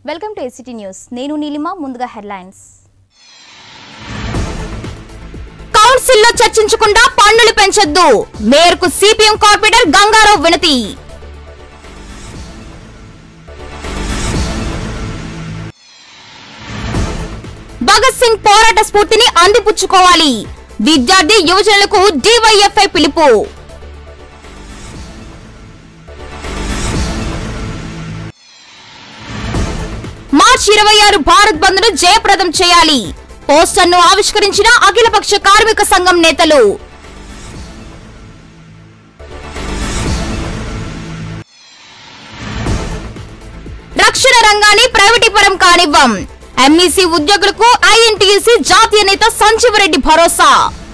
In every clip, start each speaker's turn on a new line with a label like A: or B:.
A: Welcome to ACT news నేను నీలిమ ముందుగా headlines కౌన్సిల్లో చర్చించకుండా పన్నులు పెంచొద్దు మేయర్కు సిపిఎం కార్పొరేటర్ గంగారావు వినతి భగత్ సింగ్ పోరాట స్ఫూర్తిని అందిపుచ్చుకోవాలి విద్యార్థి యువజనులకు డివైఎఫ్ఐ పిలుపు మార్చి ఇరవై ఆరు భారత్ బంద్ ను జయప్రదం చేయాలి పోస్టర్ ను ఆవిష్కరించిన అఖిలపక్ష కార్మిక సంఘం నేతలు రక్షణ రంగాన్ని ప్రైవేటీపరం కానివ్వం ఎంఈసీ ఉద్యోగులకు ఐఎన్టీయూసీ జాతీయ నేత సంజీవరెడ్డి భరోసా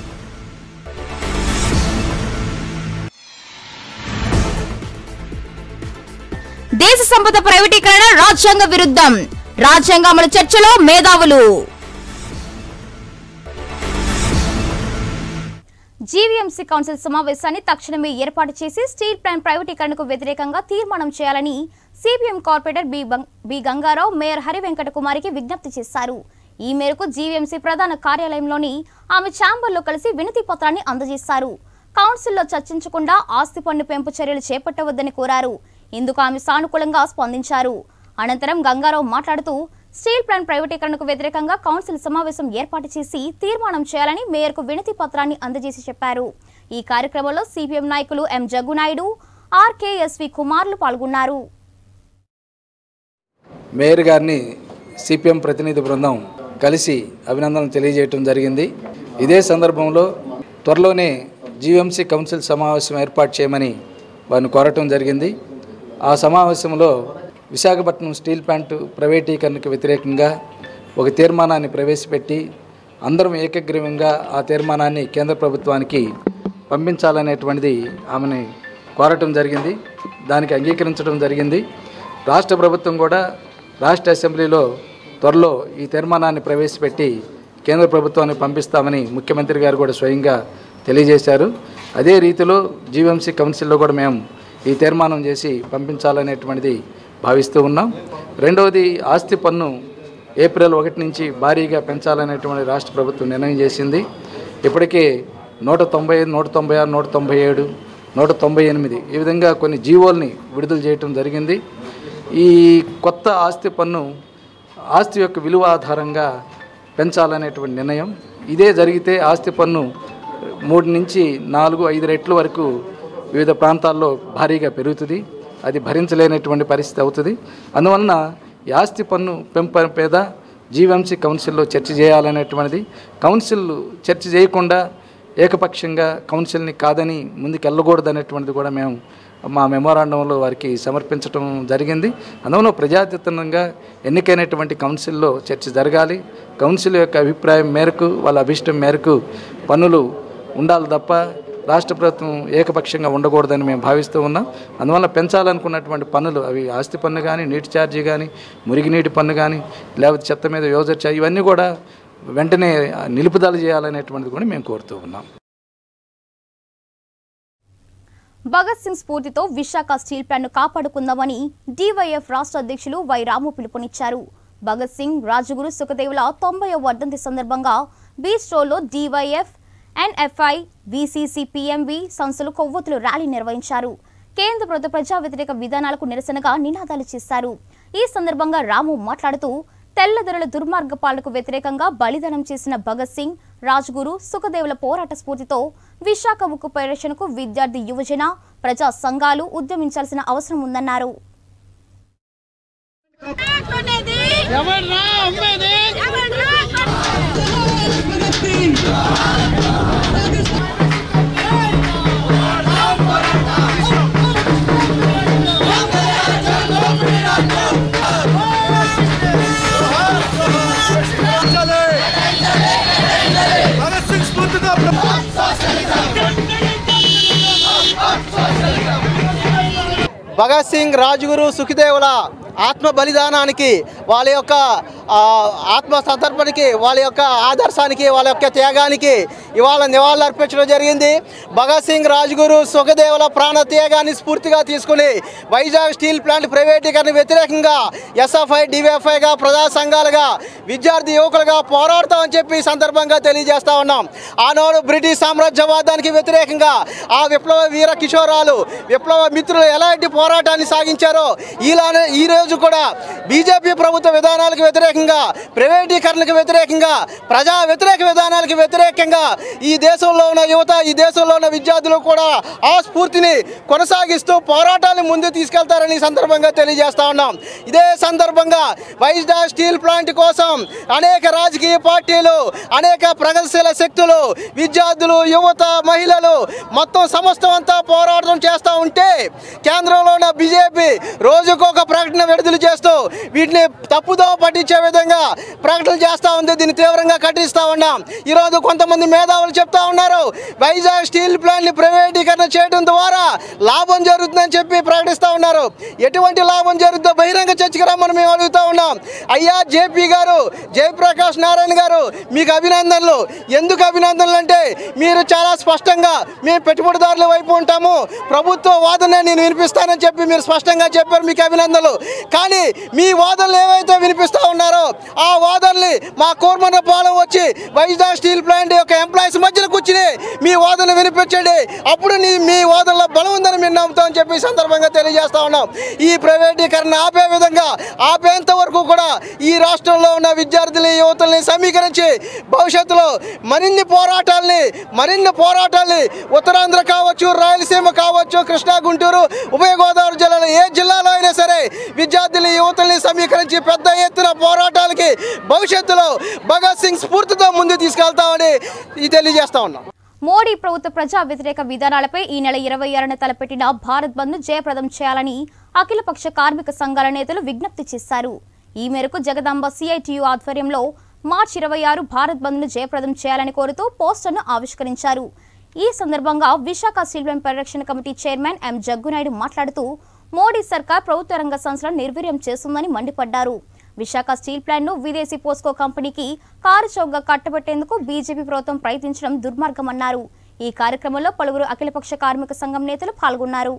A: దేశ సంపద ప్రైవేటీకరణ రాజ్యాంగ విరుద్ధం రాజ్యాంగ అమలు చర్చలో మేధావులు జీవీఎంసీ కౌన్సిల్ సమావేశాన్ని తక్షణమే ఏర్పాటు చేసి స్టీల్ ప్లాంట్ ప్రైవేటీకరణకు వ్యతిరేకంగా తీర్మానం చేయాలని సిపిఎం కార్పొరేటర్ బి బం- బి గంగారావు మేయర్ హరి వెంకట కుమారికి విజ్ఞప్తి చేశారు ఈ మేరకు జీవీఎంసీ ప్రధాన కార్యాలయంలోని ఆమె ఛాంబర్లో కలిసి వినతి పత్రాన్ని అందజేశారు కౌన్సిల్లో చర్చించకుండా ఆస్తి పన్ను పెంపు చర్యలు చేపట్టవద్దని కోరారు ఇందుకు ఆమె సానుకూలంగా స్పందించారు అనంతరం గంగారావు మాట్లాడుతూ స్టీల్ ప్లాంట్ ప్రైవేటీకరణకు వ్యతిరేకంగా కౌన్సిల్ సమావేశం ఏర్పాటు చేసి తీర్మానం చేయాలని మేయర్కు వినతి పత్రాన్ని అందజేసి చెప్పారు ఈ కార్యక్రమంలో సిపిఎం నాయకులు ఎం జగ్గునాయుడు ఆర్కేఎస్వి కుమార్లు పాల్గొన్నారు
B: మేయర్ గారిని సిపిఎం ప్రతినిధి బృందం కలిసి అభినందనలు తెలియజేయటం జరిగింది ఇదే సందర్భంలో త్వరలోనే జీవీఎంసీ కౌన్సిల్ సమావేశం ఏర్పాటు చేయమని వారిని కోరటం జరిగింది ఆ సమావేశంలో విశాఖపట్నం స్టీల్ ప్లాంట్ ప్రైవేటీకరణకు వ్యతిరేకంగా ఒక తీర్మానాన్ని ప్రవేశపెట్టి అందరం ఏకగ్రీవంగా ఆ తీర్మానాన్ని కేంద్ర ప్రభుత్వానికి పంపించాలనేటువంటిది ఆమెని కోరటం జరిగింది దానికి అంగీకరించడం జరిగింది రాష్ట్ర ప్రభుత్వం కూడా రాష్ట్ర అసెంబ్లీలో త్వరలో ఈ తీర్మానాన్ని ప్రవేశపెట్టి కేంద్ర ప్రభుత్వానికి పంపిస్తామని ముఖ్యమంత్రి గారు కూడా స్వయంగా తెలియజేశారు అదే రీతిలో జీవీఎంసీ కౌన్సిల్లో కూడా మేము ఈ తీర్మానం చేసి పంపించాలనేటువంటిది భావిస్తూ ఉన్నాం రెండవది ఆస్తి పన్ను ఏప్రిల్ ఒకటి నుంచి భారీగా పెంచాలనేటువంటి రాష్ట్ర ప్రభుత్వం నిర్ణయం చేసింది ఇప్పటికే నూట తొంభై ఐదు నూట తొంభై ఆరు నూట తొంభై ఏడు నూట తొంభై ఎనిమిది ఈ విధంగా కొన్ని జీవోల్ని విడుదల చేయటం జరిగింది ఈ కొత్త ఆస్తి పన్ను ఆస్తి యొక్క విలువ ఆధారంగా పెంచాలనేటువంటి నిర్ణయం ఇదే జరిగితే ఆస్తి పన్ను మూడు నుంచి నాలుగు ఐదు రెట్ల వరకు వివిధ ప్రాంతాల్లో భారీగా పెరుగుతుంది అది భరించలేనటువంటి పరిస్థితి అవుతుంది అందువలన ఈ ఆస్తి పన్ను పెంపు పేద జీవీఎంసీ కౌన్సిల్లో చర్చ చేయాలనేటువంటిది కౌన్సిల్ చర్చ చేయకుండా ఏకపక్షంగా కౌన్సిల్ని కాదని ముందుకు వెళ్ళకూడదనేటువంటిది కూడా మేము మా మెమోరాండంలో వారికి సమర్పించడం జరిగింది అందువల్ల ప్రజాతీతంగా ఎన్నికైనటువంటి కౌన్సిల్లో చర్చ జరగాలి కౌన్సిల్ యొక్క అభిప్రాయం మేరకు వాళ్ళ అభిష్టం మేరకు పన్నులు ఉండాలి తప్ప రాష్ట్ర ప్రభుత్వం ఏకపక్షంగా ఉండకూడదని మేము భావిస్తూ ఉన్నాం అందువల్ల పెంచాలనుకున్నటువంటి పన్నులు అవి ఆస్తి పన్ను కానీ నీటి ఛార్జీ కానీ మురిగినీటి పన్ను కానీ లేకపోతే చెత్త మీద యోజర్ ఛార్జీ ఇవన్నీ కూడా వెంటనే నిలుపుదల చేయాలనేటువంటిది కూడా మేము కోరుతూ ఉన్నాం
A: భగత్ సింగ్ స్ఫూర్తితో విశాఖ స్టీల్ ప్లాంట్ ను కాపాడుకుందామని డివైఎఫ్ రాష్ట్ర అధ్యక్షులు వై రాము పిలుపునిచ్చారు భగత్ సింగ్ రాజగురు సుఖదేవుల తొంభై వర్ధంతి సందర్భంగా బీచ్ రోడ్లో డివైఎఫ్ ఎన్ఎఫ్ఐ బీసీసీ పిఎంవి సంస్థలు కొవ్వొత్తులు ర్యాలీ నిర్వహించారు కేంద్ర ప్రభుత్వ ప్రజా వ్యతిరేక విధానాలకు నిరసనగా నినాదాలు చేశారు ఈ సందర్భంగా రాము మాట్లాడుతూ తెల్లదొరల దుర్మార్గ పాలనకు వ్యతిరేకంగా బలిదానం చేసిన భగత్ సింగ్ రాజ్గురు సుఖదేవుల పోరాట స్ఫూర్తితో విశాఖ ఉక్కు పరిరక్షణకు విద్యార్థి యువజన ప్రజా సంఘాలు ఉద్యమించాల్సిన అవసరం ఉందన్నారు
C: ఎవర్రా అమ్మేది
D: భగత్ సింగ్ స్ఫూర్తితో
E: భగత్ సింగ్ రాజ్గురు సుఖదేవుల ఆత్మ బలిదానానికి
D: వాళ్ళ యొక్క ఆ, ఆత్మ సంతర్పణకి వాళ్ళ యొక్క ఆదర్శానికి వాళ్ళ యొక్క త్యాగానికి ఇవాళ నివాళులు అర్పించడం జరిగింది భగత్ సింగ్ రాజ్గురు సుఖదేవుల ప్రాణ త్యాగాన్ని స్ఫూర్తిగా తీసుకుని వైజాగ్ స్టీల్ ప్లాంట్ ప్రైవేటీకరణ వ్యతిరేకంగా ఎస్ఎఫ్ఐ డివైఎఫ్ఐగా ప్రజా సంఘాలుగా విద్యార్థి యువకులుగా పోరాడతామని చెప్పి ఈ సందర్భంగా తెలియజేస్తా ఉన్నాం ఆనాడు బ్రిటిష్ సామ్రాజ్యవాదానికి వ్యతిరేకంగా ఆ విప్లవ వీర కిషోరాలు విప్లవ మిత్రులు ఎలాంటి పోరాటాన్ని సాగించారో ఇలానే ఈ రోజు కూడా బీజేపీ ప్రభుత్వ విధానాలకు వ్యతిరేకంగా ప్రైవేటీకరణకు వ్యతిరేకంగా ప్రజా వ్యతిరేక విధానాలకు వ్యతిరేకంగా ఈ దేశంలో ఉన్న యువత ఈ దేశంలో ఉన్న విద్యార్థులు కూడా ఆ స్ఫూర్తిని కొనసాగిస్తూ పోరాటాన్ని ముందు తీసుకెళ్తారని ఈ సందర్భంగా తెలియజేస్తా ఉన్నాం ఇదే సందర్భంగా వైజాగ్ స్టీల్ ప్లాంట్ కోసం అనేక రాజకీయ పార్టీలు అనేక ప్రగతిశీల శక్తులు విద్యార్థులు యువత మహిళలు మొత్తం సమస్తం అంతా పోరాటం చేస్తూ ఉంటే కేంద్రంలో ఉన్న బీజేపీ రోజుకు ఒక ప్రకటన విడుదల చేస్తూ వీటిని తప్పుదో పట్టించే విధంగా ప్రకటన చేస్తూ ఉంది దీన్ని తీవ్రంగా ఖండిస్తూ ఉన్నాం ఈరోజు కొంతమంది మేధావులు చెప్తా ఉన్నారు వైజాగ్ స్టీల్ ప్లాంట్ని ప్రైవేటీకరణ చేయడం ద్వారా లాభం జరుగుతుందని చెప్పి ప్రకటిస్తూ ఉన్నారు ఎటువంటి లాభం జరుగుతుందో బహిరంగ చర్చకు రమ్మని మేము అడుగుతా ఉన్నాం అయ్యా జేపీ గారు జయప్రకాష్ నారాయణ గారు మీకు అభినందనలు ఎందుకు అభినందనలు అంటే మీరు చాలా స్పష్టంగా మేము పెట్టుబడిదారుల వైపు ఉంటాము ప్రభుత్వ వాదన నేను వినిపిస్తానని చెప్పి మీరు స్పష్టంగా చెప్పారు మీకు అభినందనలు కానీ మీ వాదనలు ఏవైతే వినిపిస్తా ఉన్నారో ఆ వాదనని మా కోర్మన్న పాలెం వచ్చి వైజాగ్ స్టీల్ ప్లాంట్ యొక్క ఎంప్లాయీస్ మధ్యన కూర్చుని మీ వాదన వినిపించండి అప్పుడు నీ మీ వాదనలో బలం ఉందని మేము నమ్ముతామని చెప్పి ఈ సందర్భంగా తెలియజేస్తా ఉన్నాం ఈ ప్రైవేటీకరణ ఆపే విధంగా ఆపేంత వరకు కూడా ఈ రాష్ట్రంలో ఉన్న విద్యార్థులని యువతల్ని సమీకరించి భవిష్యత్తులో మరిన్ని పోరాటాల్ని మరిన్ని పోరాటాల్ని ఉత్తరాంధ్ర కావచ్చు రాయలసీమ కావచ్చు కృష్ణా గుంటూరు ఉభయ గోదావరి జిల్లాలో ఏ జిల్లాలో అయినా సరే విద్యార్థుల్ని యువతల్ని సమీకరించి పెద్ద ఎత్తున పోరాటాలకి భవిష్యత్తులో భగత్ సింగ్ స్ఫూర్తితో ముందు తీసుకెళ్తామని ఇది తెలియజేస్తా ఉన్నాం
A: మోడీ ప్రభుత్వ ప్రజా వ్యతిరేక విధానాలపై ఈ నెల ఇరవై ఆరున తలపెట్టిన భారత్ బంద్ జయప్రదం చేయాలని అఖిలపక్ష కార్మిక సంఘాల నేతలు విజ్ఞప్తి చేశారు ఈ మేరకు జగదాంబ సిఐటియు ఆధ్వర్యంలో మార్చి ఇరవై ఆరు భారత్ బంద్ను జయప్రదం చేయాలని కోరుతూ పోస్టర్ను ఆవిష్కరించారు ఈ సందర్భంగా విశాఖ స్టీల్ ప్లాంట్ పరిరక్షణ కమిటీ చైర్మన్ ఎం జగ్గునాయుడు మాట్లాడుతూ మోడీ సర్కార్ ప్రభుత్వ రంగ సంస్థలను నిర్వీర్యం చేస్తుందని మండిపడ్డారు విశాఖ స్టీల్ ప్లాంట్ను విదేశీ పోస్కో కంపెనీకి కారు చౌకగా కట్టబెట్టేందుకు బీజేపీ ప్రభుత్వం ప్రయత్నించడం దుర్మార్గమన్నారు ఈ కార్యక్రమంలో పలువురు అఖిలపక్ష కార్మిక సంఘం నేతలు పాల్గొన్నారు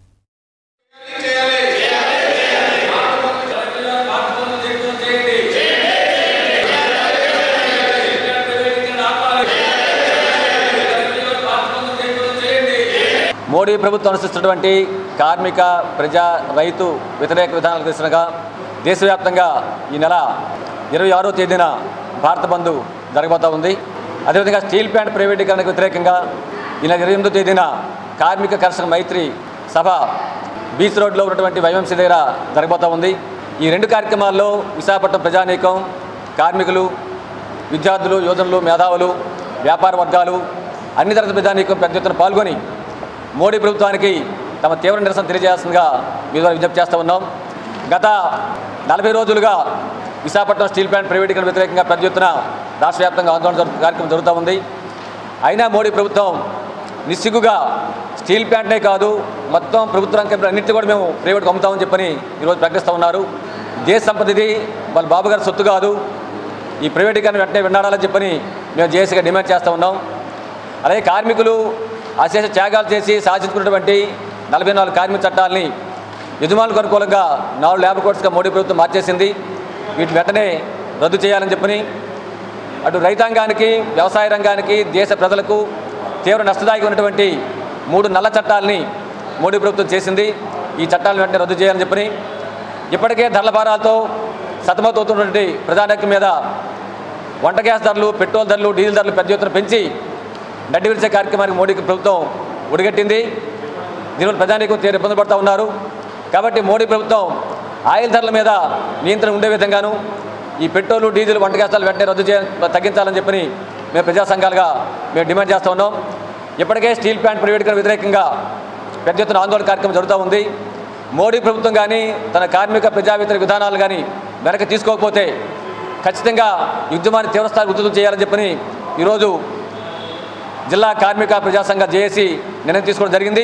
E: మోడీ ప్రభుత్వం అనుసరిస్తున్నటువంటి కార్మిక ప్రజా రైతు వ్యతిరేక విధానాలకు దిశగా దేశవ్యాప్తంగా ఈ నెల ఇరవై ఆరో తేదీన భారత బంద్ జరగబోతా ఉంది అదేవిధంగా స్టీల్ ప్లాంట్ ప్రైవేటీకరణకు వ్యతిరేకంగా ఈ నెల ఇరవై ఎనిమిదో తేదీన కార్మిక కర్షక మైత్రి సభ బీచ్ రోడ్లో ఉన్నటువంటి వైఎంసీ దగ్గర జరగబోతా ఉంది ఈ రెండు కార్యక్రమాల్లో విశాఖపట్నం ప్రజానీకం కార్మికులు విద్యార్థులు యోజనలు మేధావులు వ్యాపార వర్గాలు అన్ని తరగతి ప్రజానీకం పెద్ద ఎత్తున పాల్గొని మోడీ ప్రభుత్వానికి తమ తీవ్ర నిరసన తెలియజేస్తుందిగా మీ ద్వారా విజ్ఞప్తి చేస్తూ ఉన్నాం గత నలభై రోజులుగా విశాఖపట్నం స్టీల్ ప్లాంట్ ప్రైవేటీకరణ వ్యతిరేకంగా పెద్ద ఎత్తున రాష్ట్ర వ్యాప్తంగా ఆందోళన జరుపు- కార్యక్రమం జరుగుతూ ఉంది అయినా మోడీ ప్రభుత్వం నిస్సిగ్గుగా స్టీల్ ప్లాంట్నే కాదు మొత్తం ప్రభుత్వ రంగ కంపెనీలు అన్నింటినీ కూడా మేము ప్రైవేట్కి అమ్ముతామని చెప్పని ఈరోజు ప్రకటిస్తూ ఉన్నారు దేశ సంపద ఇది వాళ్ళ బాబు గారి సొత్తు కాదు ఈ ప్రైవేటీకరణ వెంటనే విన్నాడాలని చెప్పని మేము జేఏసీగా డిమాండ్ చేస్తూ ఉన్నాం అలాగే కార్మికులు అశేష త్యాగాలు చేసి సాధించుకున్నటువంటి నలభై నాలుగు కార్మిక చట్టాలని యజమానులకు అనుకూలంగా నాలుగు లేబర్ కోడ్స్గా మోడీ ప్రభుత్వం మార్చేసింది వీటిని వెంటనే రద్దు చేయాలని చెప్పని అటు రైతాంగానికి వ్యవసాయ రంగానికి దేశ ప్రజలకు తీవ్ర నష్టదాయకం ఉన్నటువంటి మూడు నల్ల చట్టాలని మోడీ ప్రభుత్వం చేసింది ఈ చట్టాలను వెంటనే రద్దు చేయాలని చెప్పని ఇప్పటికే ధరల భారాలతో సతమతవుతున్నటువంటి ప్రజానీకం మీద వంట గ్యాస్ ధరలు పెట్రోల్ ధరలు డీజిల్ ధరలు పెద్ద ఎత్తున పెంచి నడ్డి విరిచే కార్యక్రమానికి మోడీ ప్రభుత్వం ఒడిగట్టింది దీనివల్ల ప్రజానీకం తీవ్ర ఇబ్బంది పడుతూ ఉన్నారు కాబట్టి మోడీ ప్రభుత్వం ఆయిల్ ధరల మీద నియంత్రణ ఉండే విధంగాను ఈ పెట్రోలు డీజిల్ వంట గ్యాస్ ధరలు వెంటనే రద్దు చేయ తగ్గించాలని చెప్పని మేము ప్రజా సంఘాలుగా మేము డిమాండ్ చేస్తూ ఉన్నాం ఇప్పటికే స్టీల్ ప్లాంట్ ప్రైవేటీకరణ వ్యతిరేకంగా పెద్ద ఎత్తున ఆందోళన కార్యక్రమం జరుగుతూ ఉంది మోడీ ప్రభుత్వం కానీ తన కార్మిక ప్రజా వ్యతిరేక విధానాలు కానీ వెనక్కి తీసుకోకపోతే ఖచ్చితంగా ఈ ఉద్యమాన్ని తీవ్రస్థాయి ఉధృతం చేయాలని చెప్పని ఈరోజు జిల్లా కార్మిక ప్రజా సంఘ జేఏసీ నిర్ణయం తీసుకోవడం జరిగింది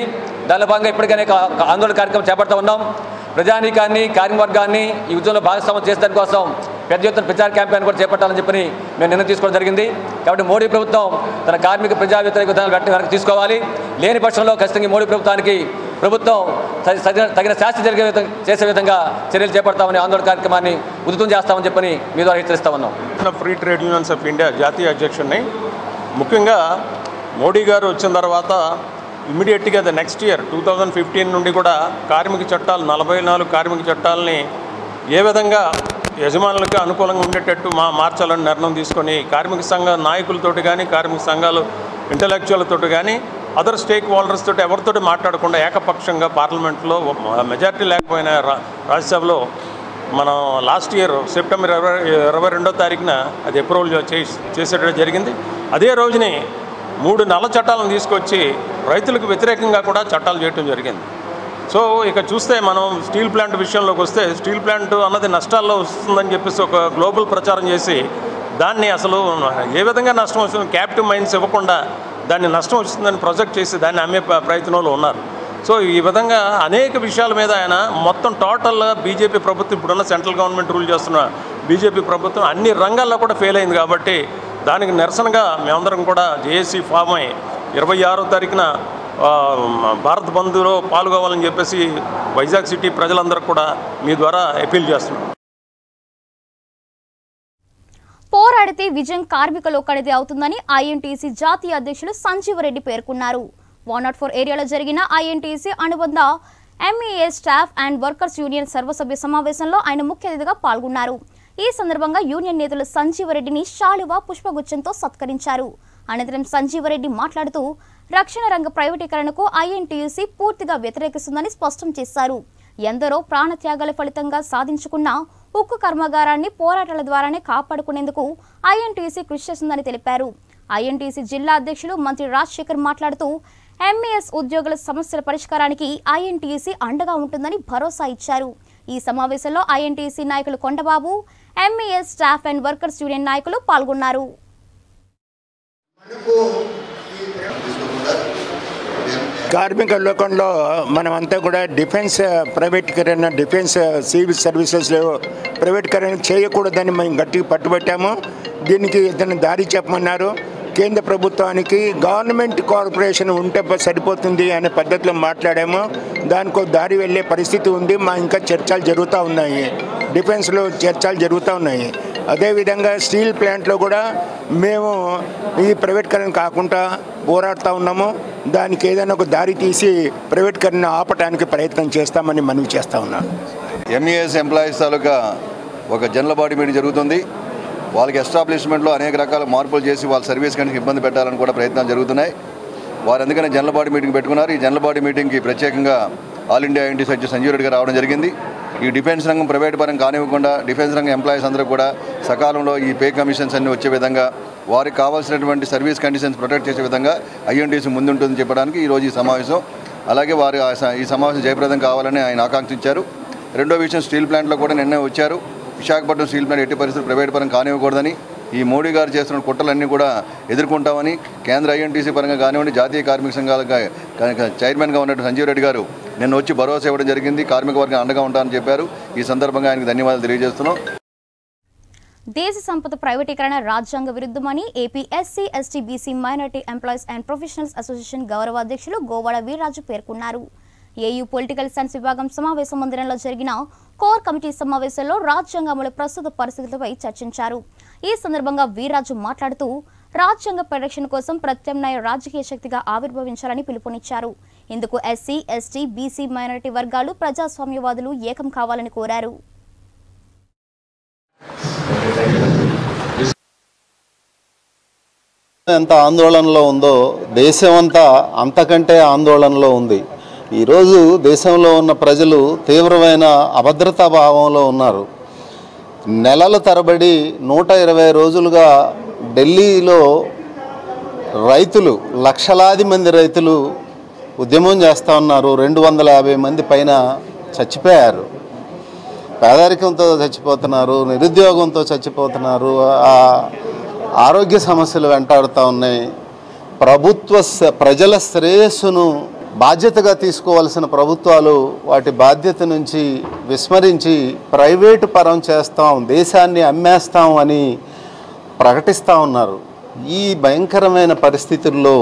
E: దానిలో భాగంగా ఇప్పటికైనా కా- కా- ఆందోళన కార్యక్రమం చేపడతా ఉన్నాం ప్రజానీకాన్ని కార్యవర్గాన్ని ఈ ఉద్యమంలో భాగస్వామ్యం చేసడానికి కోసం పెద్ద ఎత్తున ప్రచార క్యాంపెయిన్ కూడా చేపట్టాలని చెప్పని మేము నిర్ణయం తీసుకోవడం జరిగింది కాబట్టి మోడీ ప్రభుత్వం తన కార్మిక ప్రజా వ్యతిరేక విధానాలు వెంటనే వెనక్కి తీసుకోవాలి లేని పక్షంలో ఖచ్చితంగా ఈ మోడీ ప్రభుత్వానికి ప్రభుత్వం తగి- తగిన- తగిన శాస్తి జరిగే విధంగా చేసే విధంగా చర్యలు చేపడతామని ఆందోళన కార్యక్రమాన్ని ఉధృతం చేస్తామని చెప్పని మీ ద్వారా హెచ్చరిస్తా ఉన్నాం
F: free trade unions of India జాతీయ అధ్యక్షుడిని ముఖ్యంగా మోడీ గారు వచ్చిన తర్వాత ఇమీడియట్గా the next year two thousand fifteen నుండి కూడా కార్మిక చట్టాలు నలభై నాలుగు కార్మిక చట్టాలని ఏ విధంగా యజమానులకు అనుకూలంగా ఉండేటట్టు మా మార్చాలని నిర్ణయం తీసుకొని కార్మిక సంఘ నాయకులతోటి కానీ కార్మిక సంఘాలు ఇంటలెక్చువల్తోటి కానీ అదర్ స్టేక్ హోల్డర్స్ తోటి ఎవరితోటి మాట్లాడకుండా ఏకపక్షంగా పార్లమెంట్లో మెజారిటీ లేకపోయినా రా- రాజ్యసభలో మనం లాస్ట్ ఇయర్ సెప్టెంబర్ ఇరవై ఇరవై రెండో తారీఖున అది అప్రూవల్ చేసి చేసేటట్టు జరిగింది అదే రోజుని మూడు నల్ల చట్టాలను తీసుకొచ్చి రైతులకు వ్యతిరేకంగా కూడా చట్టాలు చేయటం జరిగింది సో ఇక చూస్తే మనం స్టీల్ ప్లాంట్ విషయంలోకి వస్తే స్టీల్ ప్లాంట్ అన్నది నష్టాల్లో వస్తుందని చెప్పేసి ఒక గ్లోబల్ ప్రచారం చేసి దాన్ని అసలు ఏ విధంగా నష్టం వస్తుంది క్యాపిటివ్ మైన్స్ ఇవ్వకుండా దాన్ని నష్టం వస్తుందని ప్రొజెక్ట్ చేసి దాన్ని అమ్మే ప్ర- ప్రయత్నంలో ఉన్నారు సో ఈ విధంగా అనేక విషయాల మీద ఆయన మొత్తం టోటల్ బీజేపీ ప్రభుత్వం ఇప్పుడున్న సెంట్రల్ గవర్నమెంట్ రూల్ చేస్తున్న బీజేపీ ప్రభుత్వం అన్ని రంగాల్లో కూడా ఫెయిల్ అయింది కాబట్టి దానికి నిరసనగా మేమందరం కూడా జేఏసీ ఫామ్ అయ్యి ఇరవై ఆరో తారీఖున ఆ, భారత్ బంద్లో పాల్గొవాలని చెప్పేసి వైజాగ్ సిటీ ప్రజలందరూ కూడా మీ ద్వారా అపీల్ చేస్తున్నాం
A: పోరాడితే విజయం కార్మిక లోకానిది అవుతుందని ఐఎన్టీసీ జాతీయ అధ్యక్షులు సంజీవరెడ్డి పేర్కొన్నారు వన్ నాట్ ఫోర్ ఏరియాలో జరిగిన ఐఎన్టీసీ అనుబంధ MEA staff and workers union సర్వసభ్య సమావేశంలో ఆయన ముఖ్య అతిథిగా పాల్గొన్నారు ఈ సందర్భంగా యూనియన్ నేతలు సంజీవరెడ్డిని శాలువా పుష్పగుచ్చంతో సత్కరించారు అనంతరం సంజీవరెడ్డి మాట్లాడుతూ రక్షణ రంగ ప్రైవేటీకరణకు ఐఎన్టీయూసీ పూర్తిగా వ్యతిరేకిస్తుందని స్పష్టం చేశారు ఎందరో ప్రాణత్యాగాల ఫలితంగా సాధించుకున్న ఉక్కు కర్మాగారాన్ని పోరాటాల ద్వారానే కాపాడుకునేందుకు ఐఎన్టీసీ కృషి చేస్తుందని తెలిపారు ఐఎన్టీసీ జిల్లా అధ్యక్షులు మంత్రి రాజశేఖర్ మాట్లాడుతూ ఎంఈఎస్ ఉద్యోగుల సమస్యల పరిష్కారానికి ఐఎన్టీసీ అండగా ఉంటుందని భరోసా ఇచ్చారు ఈ సమావేశంలో ఐఎన్టీసీ నాయకులు Kondababu MES staff and workers union నాయకులు పాల్గొన్నారు
G: కార్మిక లోకంలో మనమంతా కూడా డిఫెన్స్ ప్రైవేటీకరణ డిఫెన్స్ సివిల్ సర్వీసెస్ ప్రైవేటీకరణ చేయకూడదని మేము గట్టిగా పట్టుబట్టాము దీనికి ఇతను దారి చెప్పమన్నారు కేంద్ర ప్రభుత్వానికి గవర్నమెంట్ కార్పొరేషన్ ఉంటే ప- సరిపోతుంది అనే పద్ధతిలో మాట్లాడాము దానికో దారి వెళ్ళే పరిస్థితి ఉంది మా ఇంకా చర్చలు జరుగుతూ ఉన్నాయి డిఫెన్స్లో చర్చలు జరుగుతూ ఉన్నాయి అదేవిధంగా స్టీల్ ప్లాంట్లో కూడా మేము ఈ ప్రైవేట్కరణ కాకుండా పోరాడుతూ ఉన్నాము దానికి ఏదైనా ఒక దారి తీసి ప్రైవేట్కరణ ఆపటానికి ప్రయత్నం చేస్తామని మనవి చేస్తూ ఉన్నాను
H: ఎంఈఎస్ ఎంప్లాయీస్ తాలూకా ఒక జనరల్ బాడీ మీటింగ్ జరుగుతుంది వాళ్ళకి ఎస్టాబ్లిష్మెంట్లో అనేక రకాల మార్పులు చేసి వాళ్ళ సర్వీస్ కనుక ఇబ్బంది పెట్టాలని కూడా ప్రయత్నాలు జరుగుతున్నాయి వారు అందుకనే జనరల్ బాడీ మీటింగ్ పెట్టుకున్నారు ఈ జనరల్ బాడీ మీటింగ్కి ప్రత్యేకంగా ఆల్ ఇండియా ఎన్టీ సజ్జ సంజీవ్ రెడ్డి గారు రావడం జరిగింది ఈ డిఫెన్స్ రంగం ప్రైవేట్ పరం కానివ్వకుండా డిఫెన్స్ రంగం ఎంప్లాయీస్ అందరూ కూడా సకాలంలో ఈ పే కమిషన్స్ అన్ని వచ్చే విధంగా వారికి కావాల్సినటువంటి సర్వీస్ కండిషన్స్ ప్రొటెక్ట్ చేసే విధంగా ఐఎన్టీసీ ముందుంటుందని చెప్పడానికి ఈరోజు ఈ సమావేశం అలాగే వారు ఆ స- ఈ సమావేశం జయప్రదం కావాలని ఆయన ఆకాంక్షించారు రెండో విషయం స్టీల్ ప్లాంట్లో కూడా నిన్నే వచ్చారు విశాఖపట్నం స్టీల్ ప్లాంట్ ఎట్టి పరిస్థితులు ప్రైవేట్ పరం కానివ్వకూడదని ఈ మోడీ గారు చేస్తున్న కుట్రలన్నీ కూడా ఎదుర్కొంటామని కేంద్ర ఐఎన్టీసీ పరంగా కానివ్వండి జాతీయ కార్మిక సంఘాల చైర్మన్గా ఉన్నట్టు సంజీవ్ రెడ్డి గారు నిన్న వచ్చి భరోసా ఇవ్వడం జరిగింది కార్మిక వర్గం అండగా ఉంటారని చెప్పారు ఈ సందర్భంగా ఆయనకు ధన్యవాదాలు తెలియజేస్తున్నాం
A: దేశ సంపద ప్రైవేటీకరణ రాజ్యాంగ విరుద్ధమని AP SC ST BC minority employees and professionals association గౌరవ అధ్యక్షులు గోవాడ వీర్రాజు పేర్కొన్నారు ఏయూ పొలిటికల్ సైన్స్ విభాగం సమావేశ మందిరంలో జరిగిన కోర్ కమిటీ సమావేశంలో రాజ్యాంగ అమలు ప్రస్తుత పరిస్థితులపై చర్చించారు ఈ సందర్భంగా వీర్రాజు మాట్లాడుతూ రాజ్యాంగ పరిరక్షణ కోసం ప్రత్యామ్నాయ రాజకీయ శక్తిగా ఆవిర్భవించాలని పిలుపునిచ్చారు ఇందుకు ఎస్సీ ఎస్టీ బీసీ మైనారిటీ వర్గాలు ప్రజాస్వామ్యవాదులు ఏకం కావాలని కోరారు
I: ఎంత ఆందోళనలో ఉందో దేశమంతా అంతకంటే ఆందోళనలో ఉంది ఈరోజు దేశంలో ఉన్న ప్రజలు తీవ్రమైన అభద్రతా భావంలో ఉన్నారు నెలల తరబడి నూట ఇరవై రోజులుగా ఢిల్లీలో రైతులు లక్షలాది మంది రైతులు ఉద్యమం చేస్తూ ఉన్నారు రెండు వందల యాభై మంది పైన చచ్చిపోయారు పేదరికంతో చచ్చిపోతున్నారు నిరుద్యోగంతో చచ్చిపోతున్నారు ఆ ఆరోగ్య సమస్యలు వెంటాడుతూ ఉన్నాయి ప్రభుత్వ స- ప్రజల శ్రేయస్సును బాధ్యతగా తీసుకోవాల్సిన ప్రభుత్వాలు వాటి బాధ్యత నుంచి విస్మరించి ప్రైవేటు పరం చేస్తాం దేశాన్ని అమ్మేస్తాం అని ప్రకటిస్తూ ఉన్నారు ఈ భయంకరమైన పరిస్థితుల్లో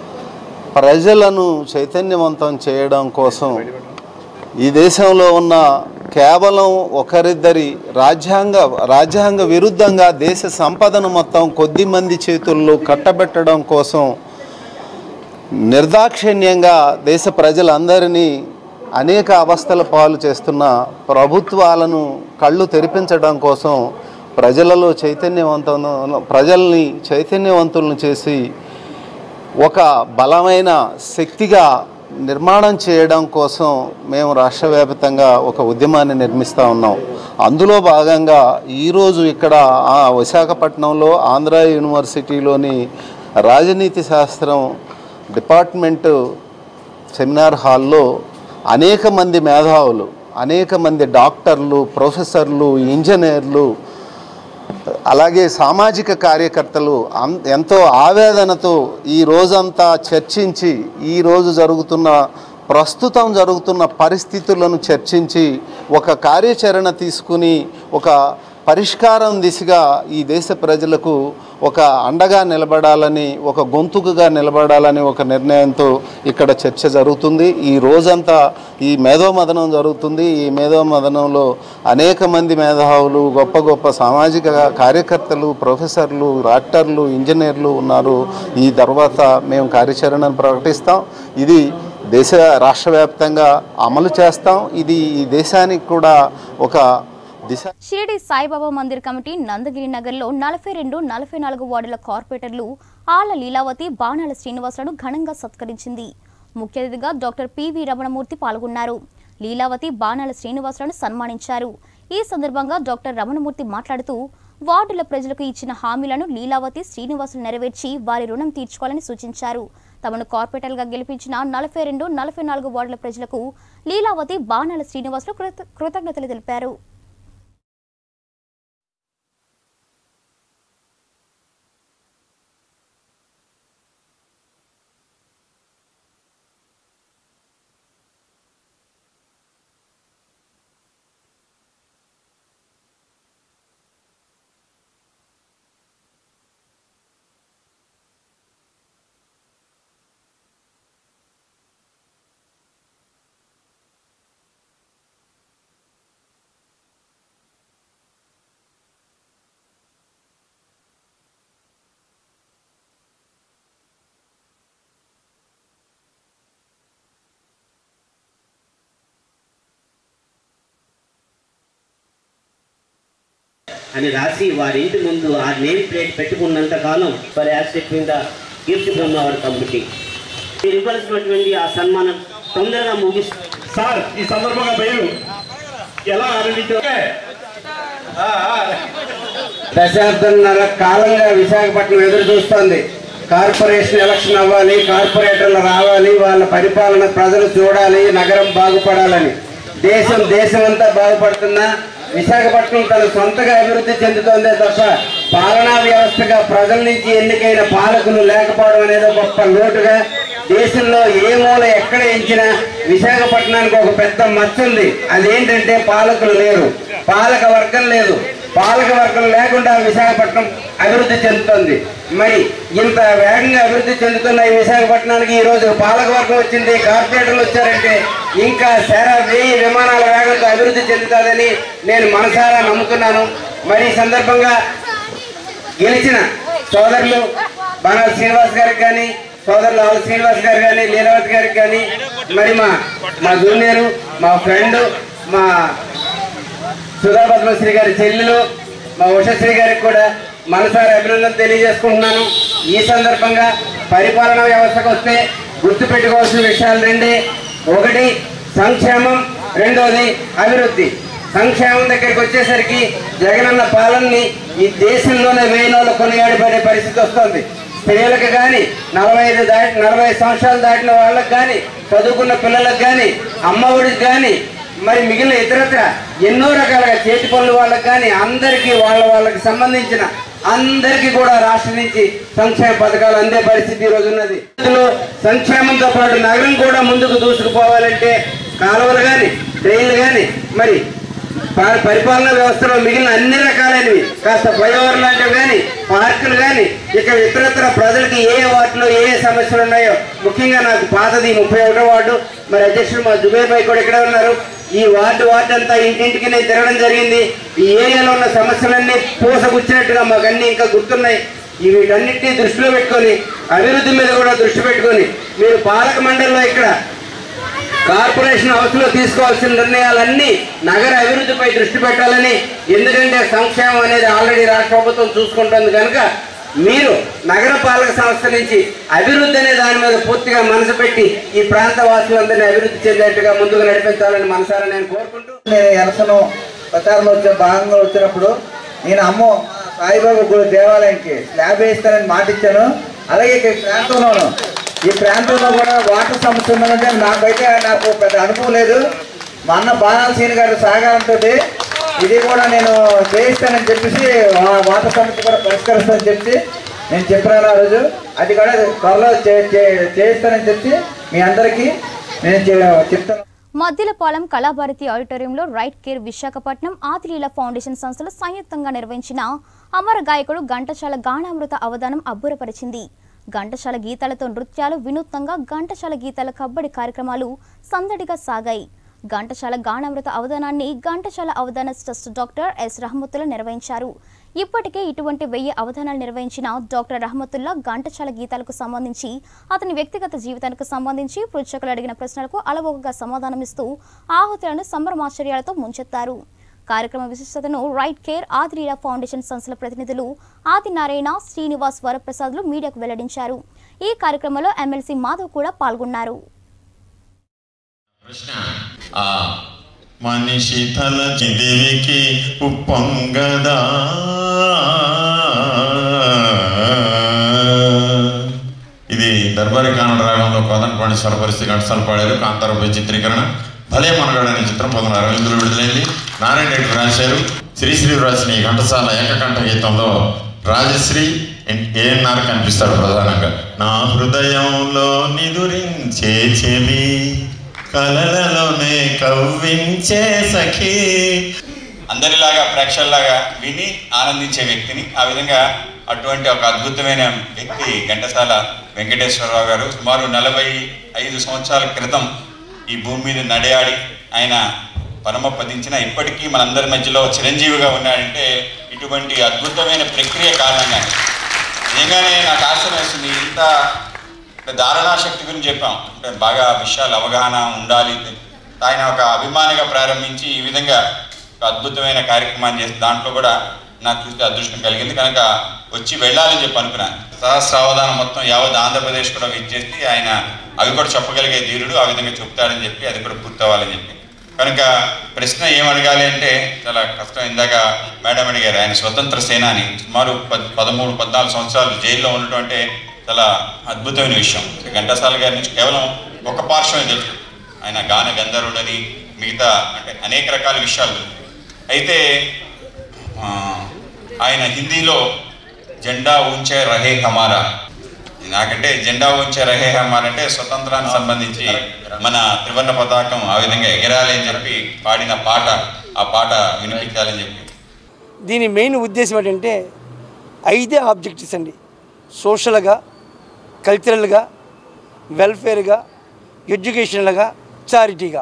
I: ప్రజలను చైతన్యవంతం చేయడం కోసం ఈ దేశంలో ఉన్న కేవలం ఒకరిద్దరి రాజ్యాంగ రాజ్యాంగ విరుద్ధంగా దేశ సంపదను మొత్తం కొద్ది మంది చేతుల్లో కట్టబెట్టడం కోసం నిర్దాక్షిణ్యంగా దేశ ప్రజలందరినీ అనేక అవస్థల పాలు చేస్తున్న ప్రభుత్వాలను కళ్ళు తెరిపించడం కోసం ప్రజలలో చైతన్యవంతం ప్రజల్ని చైతన్యవంతులను చేసి ఒక బలమైన శక్తిగా నిర్మాణం చేయడం కోసం మేము రాష్ట్ర వ్యాప్తంగా ఒక ఉద్యమాన్ని నిర్మిస్తూ ఉన్నాం అందులో భాగంగా ఈరోజు ఇక్కడ ఆ విశాఖపట్నంలో ఆంధ్ర యూనివర్సిటీలోని రాజనీతి శాస్త్రం డిపార్ట్మెంటు సెమినార్ హాల్లో అనేక మంది మేధావులు అనేక మంది డాక్టర్లు ప్రొఫెసర్లు ఇంజనీర్లు అలాగే సామాజిక కార్యకర్తలు అం- ఎంతో ఆవేదనతో ఈ రోజంతా చర్చించి ఈ రోజు జరుగుతున్న ప్రస్తుతం జరుగుతున్న పరిస్థితులను చర్చించి ఒక కార్యాచరణ తీసుకుని ఒక పరిష్కారం దిశగా ఈ దేశ ప్రజలకు ఒక అండగా నిలబడాలని ఒక గొంతుకుగా నిలబడాలని ఒక నిర్ణయంతో ఇక్కడ చర్చ జరుగుతుంది ఈ రోజంతా ఈ మేధోమదనం జరుగుతుంది ఈ మేధోమదనంలో అనేక మంది మేధావులు గొప్ప గొప్ప సామాజిక కార్యకర్తలు ప్రొఫెసర్లు డాక్టర్లు ఇంజనీర్లు ఉన్నారు ఈ తర్వాత మేము కార్యాచరణను ప్రకటిస్తాం ఇది దేశ రాష్ట్ర వ్యాప్తంగా అమలు చేస్తాం ఇది ఈ దేశానికి కూడా ఒక దిశ
A: షిరిడి సాయిబాబా మందిర్ కమిటీ నందగిరి నగర్లో నలభై రెండు నలభై నాలుగు వార్డుల కార్పొరేటర్లు ఆళ్ల లీలావతి బాణాల శ్రీనివాసులను ఘనంగా సత్కరించింది ముఖ్య అతిథిగా డాక్టర్ పివి రమణమూర్తి పాల్గొన్నారు లీలావతి బాణాల శ్రీనివాసులను సన్మానించారు ఈ సందర్భంగా డాక్టర్ రమణమూర్తి మాట్లాడుతూ వార్డుల ప్రజలకు ఇచ్చిన హామీలను లీలావతి శ్రీనివాసులు నెరవేర్చి వారి రుణం తీర్చుకోవాలని సూచించారు తమను కార్పొరేటర్గా గెలిపించిన నలభై రెండు నలభై నాలుగు వార్డుల ప్రజలకు లీలావతి బాణాల శ్రీనివాసులు కృత- కృతజ్ఞతలు తెలిపారు
J: అని రాసి వారి ఇంటి ముందు ఆ నేమ్ ప్లేట్ పెట్టుకున్నంత కాలం for accept in the gift from our committee మీరు ఇవ్వాల్సినటువంటి ఆ సన్మానం తొందరగా ముగిస్తారు
K: సార్ ఈ సందర్భంగా మీరు ఎలా ఆనందించారు
J: దశాబ్దంన్నర కాలంగా విశాఖపట్నం ఎదురు చూస్తోంది కార్పొరేషన్ ఎలక్షన్ అవ్వాలి కార్పొరేటర్లు రావాలి వాళ్ళ పరిపాలన ప్రజలు చూడాలి నగరం బాగుపడాలని దేశం దేశం అంతా బాగుపడుతున్నా విశాఖపట్నం తన సొంతగా అభివృద్ధి చెందుతోందే తప్ప పాలనా వ్యవస్థగా ప్రజల నుంచి ఎన్నికైన పాలకులు లేకపోవడం అనేది గొప్ప లోటుగా దేశంలో ఏ మూల ఎక్కడ ఎంచినా విశాఖపట్నానికి ఒక పెద్ద మచ్చ ఉంది అదేంటంటే పాలకులు లేరు పాలక వర్గం లేదు పాలక వర్గం లేకుండా విశాఖపట్నం అభివృద్ధి చెందుతుంది మరి ఇంత వేగంగా అభివృద్ధి చెందుతున్న ఈ విశాఖపట్నానికి ఈ రోజు పాలక వర్గం వచ్చింది కార్పొరేటర్లు వచ్చారంటే ఇంకా శర వేయి విమానాల వేగంతో అభివృద్ధి చెందుతుందని నేను మనసారా నమ్ముతున్నాను మరి ఈ సందర్భంగా గెలిచిన సోదరులు బాణా శ్రీనివాస్ గారికి కానీ సోదరులు ఆవుల శ్రీనివాస్ గారు కానీ లీలావతి గారికి కానీ మరి మా మా జూనియరు మా ఫ్రెండ్ మా సుధా పద్మశ్రీ గారి చెల్లెలు మా ఉషశ్రీ గారికి కూడా మనసారి అభినందన తెలియజేసుకుంటున్నాను ఈ సందర్భంగా పరిపాలనా వ్యవస్థకు వస్తే గుర్తుపెట్టుకోవాల్సిన విషయాలు రెండే ఒకటి సంక్షేమం రెండోది అభివృద్ధి సంక్షేమం దగ్గరికి వచ్చేసరికి జగనన్న పాలనని ఈ దేశంలోనే వేయినోళ్ళు కొనియాడిపడే పరిస్థితి వస్తుంది స్త్రీలకు కానీ నలభై ఐదు దాటి నలభై సంవత్సరాలు దాటిన వాళ్ళకి కానీ చదువుకున్న పిల్లలకు కానీ అమ్మఒడికి కానీ మరి మిగిలిన ఇతరత్ర ఎన్నో రకాలుగా చేతి పనులు వాళ్ళకి కానీ అందరికీ వాళ్ళ వాళ్ళకి సంబంధించిన అందరికీ కూడా రాష్ట్రం నుంచి సంక్షేమ పథకాలు అందే పరిస్థితి ఈ రోజు ఉన్నది ఇందులో సంక్షేమంతో పాటు నగరం కూడా ముందుకు దూసుకుపోవాలంటే కాలువలు కానీ ట్రైన్లు కానీ మరి ప- పరిపాలనా వ్యవస్థలో మిగిలిన అన్ని రకాలైనవి కాస్త ఫ్లైఓవర్ లాంటివి కానీ పార్కులు కానీ ఇక ఇతరత్ర ప్రజలకి ఏ ఏ వార్డులో ఏ ఏ సమస్యలు ఉన్నాయో ముఖ్యంగా నాకు పాతది ముప్పై ఒకటో వార్డు మరి అధ్యక్షుడు మా జుబేర్ భాయ్ కూడా ఇక్కడే ఉన్నారు ఈ వార్డు వార్డు అంతా ఇంటింటికి నేను తిరగడం జరిగింది ఈ ఏరియాలో ఉన్న సమస్యలన్నీ పూసగుచ్చినట్టుగా మాకు అన్ని ఇంకా గుర్తున్నాయి ఈ వీటన్నిటిని దృష్టిలో పెట్టుకొని అభివృద్ధి మీద కూడా దృష్టి పెట్టుకొని మీరు పాలక మండలిలో ఇక్కడ కార్పొరేషన్ హౌస్ లో తీసుకోవాల్సిన నిర్ణయాలన్నీ నగర అభివృద్ధిపై దృష్టి పెట్టాలని ఎందుకంటే సంక్షేమం అనేది ఆల్రెడీ రాష్ట్ర ప్రభుత్వం చూసుకుంటుంది కనుక మీరు నగర పాలక సంస్థ నుంచి అభివృద్ధి అనే దాని మీద పూర్తిగా మనసు పెట్టి ఈ ప్రాంత వాసులందరినీ అభివృద్ధి చెందేట్టుగా ముందుకు నడిపించాలని మనసారా నేను కోరుకుంటూ
L: నేను ఎలసను ప్రచారంలో వచ్చిన భాగంగా వచ్చినప్పుడు నేను అమ్మో మా సాయిబాబా గుడి దేవాలయానికి స్లాబ్ వేస్తానని మాట ఇచ్చాను అలాగే ఇక్కడ ఈ ప్రాంతంలోను ఈ ప్రాంతంలో కూడా వాటర్ సమస్య ఉన్నదంటే నాకైతే నాకు పెద్ద అనుభవం లేదు మా అన్న బాణాల సీన్ గారి సహకారంతో ఇది కూడా నేను చేయిస్తానని చెప్పేసి ఆ వాటర్ సమస్య కూడా పరిష్కరిస్తానని చెప్పి నేను చెప్పినాను ఆ రోజు అది కూడా త్వరలో చే- చే- చేయిస్తానని చెప్పి మీ అందరికీ నేను చె- చెప్తాను
A: మద్దిలపాలెం కళాభారతి ఆడిటోరియంలో right care Visakhapatnam Adileela foundation సంస్థలు సంయుక్తంగా నిర్వహించిన అమర గాయకుడు ఘంటశాల గానామృత అవధానం అబ్బురపరిచింది ఘంటశాల గీతాలతో నృత్యాలు వినూత్నంగా ఘంటశాల గీతాల కబ్బడి కార్యక్రమాలు సందడిగా సాగాయి ఘంటశాల గానామృత అవధానాన్ని ఘంటశాల అవధాన ట్రస్ట్ డాక్టర్ ఎస్ రహమతుల్లా నిర్వహించారు ఇప్పటికే ఇటువంటి వెయ్యి అవధానాలు నిర్వహించిన డాక్టర్ రహమతుల్లా ఘంటశాల గీతాలకు సంబంధించి అతని వ్యక్తిగత జీవితానికి సంబంధించి పృచ్ఛకులు అడిగిన ప్రశ్నలకు అలవోకగా సమాధానమిస్తూ ఆహుతులను సంబరమాశ్చర్యాలతో ముంచెత్తారు కార్యక్రమ విశిష్టతను రైట్ కేర్ ఆదిలీల ఫౌండేషన్ సంస్థల ప్రతినిధులు ఆదినారాయణ శ్రీనివాస్ వరప్రసాద్లు మీడియాకు వెల్లడించారు ఈ కార్యక్రమంలో ఎమ్మెల్సీ మాధవ్ కూడా పాల్గొన్నారు
M: ఆ మనిషి తల దేవికి ఉప్పొంగదా ఇది దర్బారి కానడ రాగంలో కోదండపాణి స్వరపరిస్థితి ఘంటసాల పాడారు కాంతారపై చిత్రీకరణ భలే మనగాడు అనే చిత్రం పంతొమ్మిది అరవై ఎనిమిదిలో విడుదలైంది నారాయణ రెడ్డి రాశారు శ్రీశ్రీ రాసిన ఈ ఘంటసాల ఏకకంఠ గీతంలో రాజశ్రీ ఏఎన్ఆర్ కనిపిస్తాడు ప్రధానంగా నా హృదయంలో నిదురించే చెలి కలలలోనే కవ్వించే సఖీ
N: అందరిలాగా ప్రేక్షకులాగా విని ఆనందించే వ్యక్తిని ఆ విధంగా అటువంటి ఒక అద్భుతమైన వ్యక్తి ఘంటసాల వెంకటేశ్వరరావు గారు సుమారు నలభై ఐదు సంవత్సరాల క్రితం ఈ భూమి మీద నడయాడి ఆయన పరమపదించిన ఇప్పటికీ మనందరి మధ్యలో చిరంజీవిగా ఉన్నాడంటే ఇటువంటి అద్భుతమైన ప్రక్రియ కారణంగా నిజంగానే నాకు ఆశ్చర్యం వేస్తుంది ఇంత ధారణా శక్తి గురించి చెప్పాం అంటే బాగా విషయాలు అవగాహన ఉండాలి ఆయన ఒక అభిమానిగా ప్రారంభించి ఈ విధంగా ఒక అద్భుతమైన కార్యక్రమాన్ని చేసి దాంట్లో కూడా నాకు చూస్తే అదృష్టం కలిగింది కనుక వచ్చి వెళ్ళాలని చెప్పి అనుకున్నాను సహస్రావధానం మొత్తం యావత్ ఆంధ్రప్రదేశ్ కూడా విచ్చేసి ఆయన అవి కూడా చెప్పగలిగే ధీరుడు ఆ విధంగా చెప్తాడని చెప్పి అది కూడా పూర్తవ్వాలని చెప్పి కనుక ప్రశ్న ఏం అడగాలి అంటే చాలా కష్టం ఇందాక మేడం అడిగారు ఆయన స్వతంత్ర సేనాని సుమారు పద్ పదమూడు పద్నాలుగు సంవత్సరాలు జైల్లో ఉండటం అంటే చాలా అద్భుతమైన విషయం ఘంటసాల గారి నుంచి కేవలం ఒక పార్శ్వమే తెలుసు ఆయన గాన గంధర్వుడని మిగతా అంటే అనేక రకాల విషయాలు తెలుసు. అయితే ఆ, ఆయన హిందీలో జెండా ఉంచే రహే హమారా నాకంటే జెండా ఉంచే రహే హమారా అంటే స్వతంత్రానికి సంబంధించి మన త్రివర్ణ పతాకం ఆ విధంగా ఎగరాలి అని చెప్పి పాడిన పాట ఆ పాట వినిపించాలని చెప్పి
O: దీని మెయిన్ ఉద్దేశం ఏంటంటే ఐదే ఆబ్జెక్టివ్స్ అండి సోషల్గా కల్చరల్గా వెల్ఫేర్గా ఎడ్యుకేషనల్గా చారిటీగా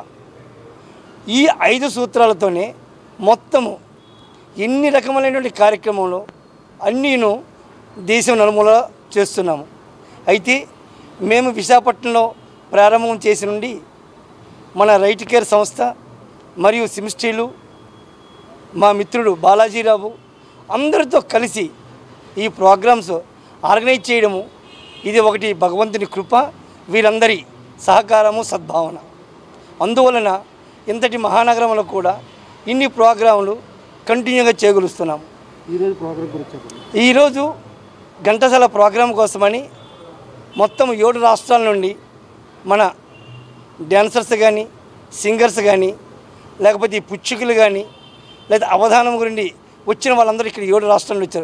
O: ఈ ఐదు సూత్రాలతోనే మొత్తము ఎన్ని రకములైనటువంటి కార్యక్రమంలో అన్నీను దేశం నలుమూల చేస్తున్నాము అయితే మేము విశాఖపట్నంలో ప్రారంభం చేసి నుండి మన రైట్ కేర్ సంస్థ మరియు సిమిస్ట్రీలు మా మిత్రుడు బాలాజీరావు అందరితో కలిసి ఈ ప్రోగ్రామ్స్ ఆర్గనైజ్ చేయడము ఇది ఒకటి భగవంతుని కృప వీరందరి సహకారము సద్భావన అందువలన ఇంతటి మహానగరంలో కూడా ఇన్ని ప్రోగ్రాములు కంటిన్యూగా చేయగలుస్తున్నాము
P: ఈరోజు ప్రోగ్రామ్ గురించి చెప్పండి
O: ఈరోజు ఘంటసాల ప్రోగ్రాం కోసమని మొత్తం ఏడు రాష్ట్రాల నుండి మన డ్యాన్సర్స్ కానీ సింగర్స్ కానీ లేకపోతే ఈ పుచ్చుకులు కానీ లేదా అవధానం గురించి వచ్చిన వాళ్ళందరూ ఇక్కడ ఏడు రాష్ట్రాల నుండి వచ్చారు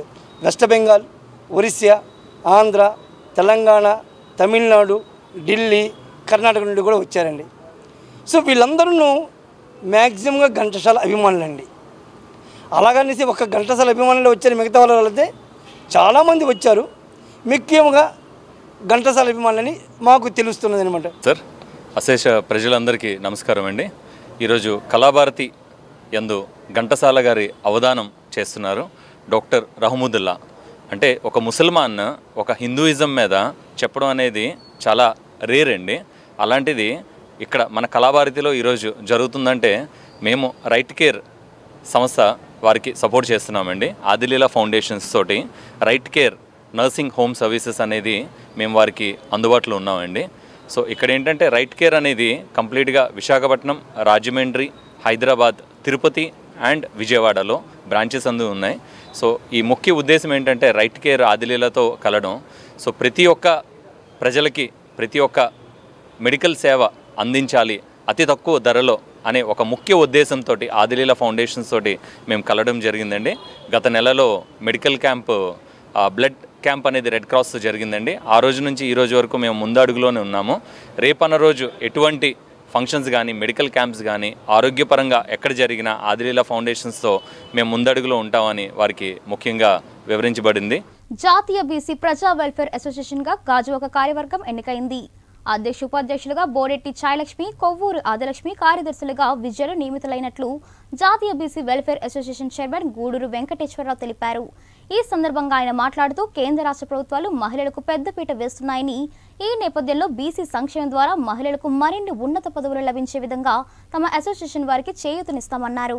O: వెస్ట్ బెంగాల్ ఒరిస్సా ఆంధ్ర తెలంగాణ తమిళనాడు ఢిల్లీ కర్ణాటక నుండి కూడా వచ్చారండి సో వీళ్ళందరూ మ్యాక్సిమంగా ఘంటసాల అభిమానులండి అలాగనేసి ఒక ఘంటసాల అభిమానులు వచ్చారు మిగతా వాళ్ళు వెళ్తే చాలామంది వచ్చారు ముఖ్యంగా ఘంటసాల అభిమానులని మాకు తెలుస్తున్నది అనమాట
Q: సార్ అశేష ప్రజలందరికీ నమస్కారం అండి ఈరోజు కళాభారతి యందు ఘంటసాల గారి అవధానం చేస్తున్నారు డాక్టర్ రహముదుల్లా అంటే ఒక ముసల్మాన్ ఒక హిందూయిజం మీద చెప్పడం అనేది చాలా రేర్ అండి అలాంటిది ఇక్కడ మన కళాభారతిలో ఈరోజు జరుగుతుందంటే మేము రైట్ కేర్ సంస్థ వారికి సపోర్ట్ చేస్తున్నామండి ఆదిలీలా ఫౌండేషన్స్ తోటి right care nursing home services అనేది మేము వారికి అందుబాటులో ఉన్నామండి సో ఇక్కడ ఏంటంటే రైట్ కేర్ అనేది కంప్లీట్గా విశాఖపట్నం రాజమండ్రి హైదరాబాద్ తిరుపతి అండ్ విజయవాడలో బ్రాంచెస్ అందు ఉన్నాయి సో ఈ ముఖ్య ఉద్దేశం ఏంటంటే రైట్ కేర్ ఆదిలీలతో కలడం సో ప్రతి ఒక్క ప్రజలకి ప్రతి ఒక్క మెడికల్ సేవ అందించాలి అతి తక్కువ ధరలో అనే ఒక ముఖ్య ఉద్దేశంతో ఆదిలీల ఫౌండేషన్స్ తోటి మేము కలవడం జరిగిందండి గత నెలలో మెడికల్ క్యాంప్ ఆ, బ్లడ్ క్యాంప్ అనేది రెడ్ క్రాస్ జరిగిందండి ఆ రోజు నుంచి ఈ రోజు వరకు మేము ముందడుగులోనే ఉన్నాము రేపన్న రోజు ఎటువంటి ఫంక్షన్స్ కానీ మెడికల్ క్యాంప్స్ కానీ ఆరోగ్యపరంగా ఎక్కడ జరిగినా ఆదిలీల ఫౌండేషన్స్తో మేము ముందడుగులో ఉంటామని వారికి ముఖ్యంగా వివరించబడింది
A: జాతీయ బీసీ ప్రజా వెల్ఫేర్ అసోసియేషన్ గా గాజువాక కార్యవర్గం ఎన్నికైంది అధ్యక్ష ఉపాధ్యక్షులుగా బోరెట్టి ఛాయలక్ష్మి కొవ్వూరు ఆదిలక్ష్మి కార్యదర్శులుగా విద్యలు నియమితులైనట్లు జాతీయ BC welfare association chairman Guduru Venkateswararao తెలిపారు ఈ సందర్భంగా ఆయన మాట్లాడుతూ కేంద్ర రాష్ట్ర ప్రభుత్వాలు మహిళలకు పెద్దపీట వేస్తున్నాయని ఈ నేపథ్యంలో బీసీ సంక్షేమం ద్వారా మహిళలకు మరిన్ని ఉన్నత పదవులు లభించే విధంగా తమ అసోసియేషన్ వారికి చేయూతనిస్తామన్నారు